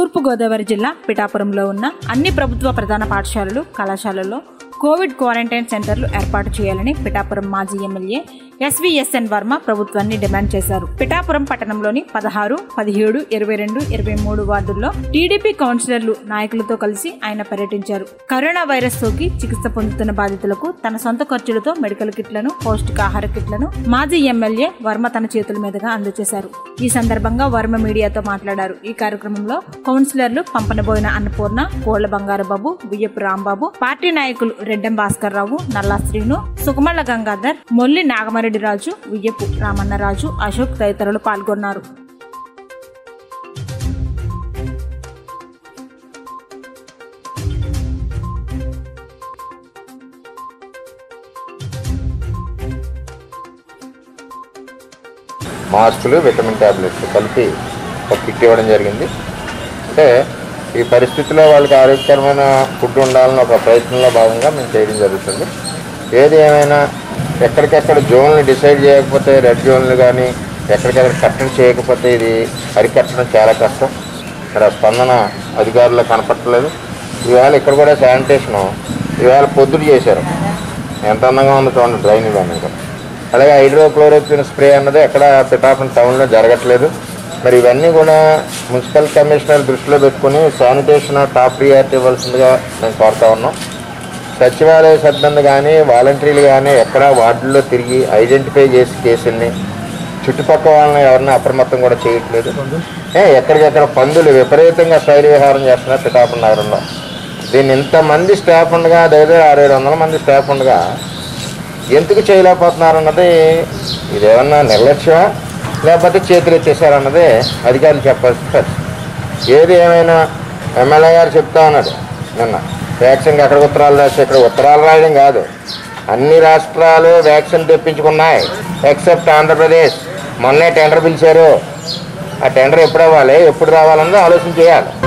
తూర్పుగోదావరి జిల్లా పిఠాపురంలో ఉన్న అన్ని ప్రభుత్వ ప్రధాన పాఠశాలలు కళాశాలల్లో కోవిడ్ క్వారంటైన్ సెంటర్లు ఏర్పాటు చేయాలని పిఠాపురం మాజీ ఎమ్మెల్యే ఎస్వీఎస్ఎన్ వర్మ ప్రభుత్వాన్ని డిమాండ్ చేశారు పిఠాపురం పట్టణంలోని పదహారు పదిహేడు ఇరవై రెండు ఇరవై మూడు వార్డుల్లో టీడీపీ కౌన్సిలర్లు నాయకులతో కలిసి ఆయన పర్యటించారు కరోనా వైరస్ సోకి చికిత్స పొందుతున్న బాధితులకు తన సొంత ఖర్చులతో మెడికల్ కిట్లను పౌష్టికాహార కిట్లను మాజీ ఎమ్మెల్యే వర్మ తన చేతుల మీదుగా అందజేశారు ఈ సందర్భంగా వర్మ మీడియాతో మాట్లాడారు ఈ కార్యక్రమంలో కౌన్సిలర్లు పంపనబోయిన అన్నపూర్ణ కోళ్ల బంగారు బాబు బియ్యపు రాంబాబు పార్టీ నాయకులు రెడ్డెం భాస్కర్ రావు నల్లా శ్రీను సుకుమల్ల గంగాధర్ మొల్లి నాగమరెడ్డి రాజు వియ్యపు రామన్నరాజు అశోక్ తదితరులు పాల్గొన్నారు మాస్కులు విటమిన్ ట్యాబ్లెట్స్ కలిపి ఒక కిట్ ఇవ్వడం జరిగింది అంటే ఈ పరిస్థితిలో వాళ్ళకి ఆరోగ్యకరమైన ఫుడ్ ఉండాలని ఒక ప్రయత్నంలో భాగంగా మేము చేయడం జరుగుతుంది ఏది ఏమైనా ఎక్కడికెక్కడ జోన్లు డిసైడ్ చేయకపోతే రెడ్ జోన్లు కానీ ఎక్కడికెక్కడ కట్టడి చేయకపోతే ఇది అరికట్టడం చాలా కష్టం ఇక్కడ స్పందన అధికారులు కనపట్టలేదు ఈవేళ ఇక్కడ కూడా శానిటేషను ఈవేళ పొద్దుడు చేశారు ఎంత అందంగా ఉందో చూడండి డ్రైన్ ఇవన్నీ కూడా అలాగే హైడ్రోక్లోరోక్విన్ స్ప్రే అన్నది ఎక్కడ పిఠాపురం టౌన్లో జరగట్లేదు మరి ఇవన్నీ కూడా మున్సిపల్ కమిషనర్ దృష్టిలో పెట్టుకుని శానిటేషన్ టాప్ ప్రియారిటీ ఇవ్వాల్సిందిగా మేము కోరుతా ఉన్నాం సచివాలయ సిబ్బంది కానీ వాలంటీర్లు కానీ ఎక్కడ వార్డుల్లో తిరిగి ఐడెంటిఫై చేసి కేసుల్ని చుట్టుపక్కల వాళ్ళని ఎవరిని అప్రమత్తం కూడా చేయట్లేదు ఏ, ఎక్కడికెక్కడ పందులు విపరీతంగా శైలి విహారం చేస్తున్నారు పిఠాపురం నగరంలో దీన్ని ఇంతమంది స్టాఫ్ ఉండగా దగ్గర ఆరు ఏడు వందల మంది స్టాఫ్ ఉండగా ఎందుకు చేయలేకపోతున్నారు అన్నది ఇదేమన్నా నిర్లక్ష్యమా లేకపోతే చేతులు ఎత్తేసారన్నది అధికారులు చెప్పాల్సిన పరిస్థితి ఏది ఏమైనా ఎమ్మెల్యే గారు చెప్తా ఉన్నాడు నిన్న వ్యాక్సిన్కి అక్కడ ఉత్తరాలు రాసి ఇక్కడ ఉత్తరాలు రాయడం కాదు అన్ని రాష్ట్రాలు వ్యాక్సిన్ తెప్పించుకున్నాయి ఎక్సెప్ట్ ఆంధ్రప్రదేశ్ మొన్నే టెండర్ పిలిచారు ఆ టెండర్ ఎప్పుడు అవ్వాలి ఎప్పుడు రావాలన్నది ఆలోచన చేయాలి